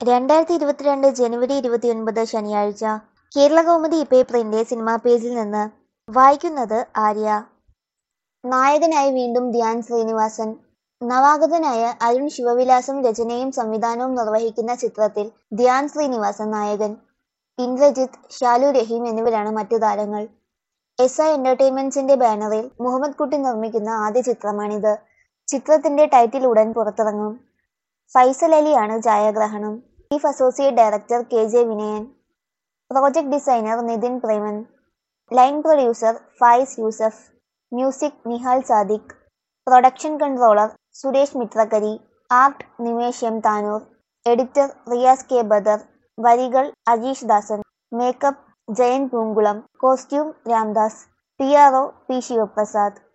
രണ്ടായിരത്തി ഇരുപത്തിരണ്ട് ജനുവരി ഇരുപത്തിയൊൻപത് ശനിയാഴ്ച കേരളകൗമുദി പേപ്പറിന്റെ സിനിമാ പേജിൽ നിന്ന് വായിക്കുന്നത് ആര്യ നായകനായി വീണ്ടും ധ്യാൻ ശ്രീനിവാസൻ നവാഗതനായ അരുൺ ശിവവിലാസം രചനയും സംവിധാനവും നിർവഹിക്കുന്ന ചിത്രത്തിൽ ധ്യാൻ ശ്രീനിവാസൻ നായകൻ ഇന്ദ്രജിത്ത് ഷാലു രഹീം എന്നിവരാണ് മറ്റു താരങ്ങൾ എസ് ഐ എന്റർടൈൻമെന്റ്സിന്റെ ബാനറിൽ മുഹമ്മദ് കുട്ടി നിർമ്മിക്കുന്ന ആദ്യ ചിത്രമാണിത് ചിത്രത്തിന്റെ ടൈറ്റിൽ ഉടൻ പുറത്തിറങ്ങും ഫൈസൽ അലിയാണ് ഛായാഗ്രഹണം chief associate director K J Vinayan project designer Nithin Preman line producer Faiz Yusuf music Nihal Sadiq production controller Suresh Mithrakkari art Nimesh M Tanur editor Riyas K Badar വരികൾ Ajeesh Dasan makeup Jayan Poonkulam costume Ramdas P R O P Sivaprasad